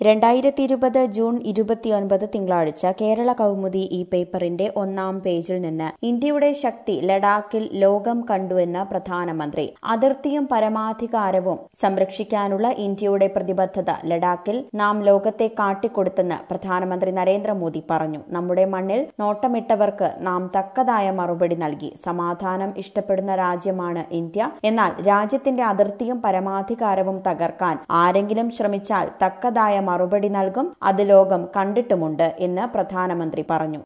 രണ്ടായിരത്തി ഇരുപത് ജൂൺ ഇരുപത്തിയൊൻപത് തിങ്കളാഴ്ച കേരള കൗമുദി ഈ പേപ്പറിന്റെ ഒന്നാം പേജിൽ നിന്ന് ഇന്ത്യയുടെ ശക്തി ലഡാക്കിൽ ലോകം കണ്ടുവെന്ന് പ്രധാനമന്ത്രി അതിർത്തിയും പരമാധികാരവും സംരക്ഷിക്കാനുള്ള ഇന്ത്യയുടെ പ്രതിബദ്ധത ലഡാക്കിൽ നാം ലോകത്തെ കാട്ടിക്കൊടുത്തെന്ന് പ്രധാനമന്ത്രി നരേന്ദ്രമോദി പറഞ്ഞു നമ്മുടെ മണ്ണിൽ നോട്ടമിട്ടവർക്ക് നാം തക്കതായ മറുപടി നൽകി സമാധാനം ഇഷ്ടപ്പെടുന്ന രാജ്യമാണ് ഇന്ത്യ എന്നാൽ രാജ്യത്തിന്റെ അതിർത്തിയും പരമാധികാരവും തകർക്കാൻ ആരെങ്കിലും ശ്രമിച്ചാൽ തക്കതായ മറുപടി നൽകും അത് ലോകം കണ്ടിട്ടുമുണ്ട് എന്ന് പ്രധാനമന്ത്രി പറഞ്ഞു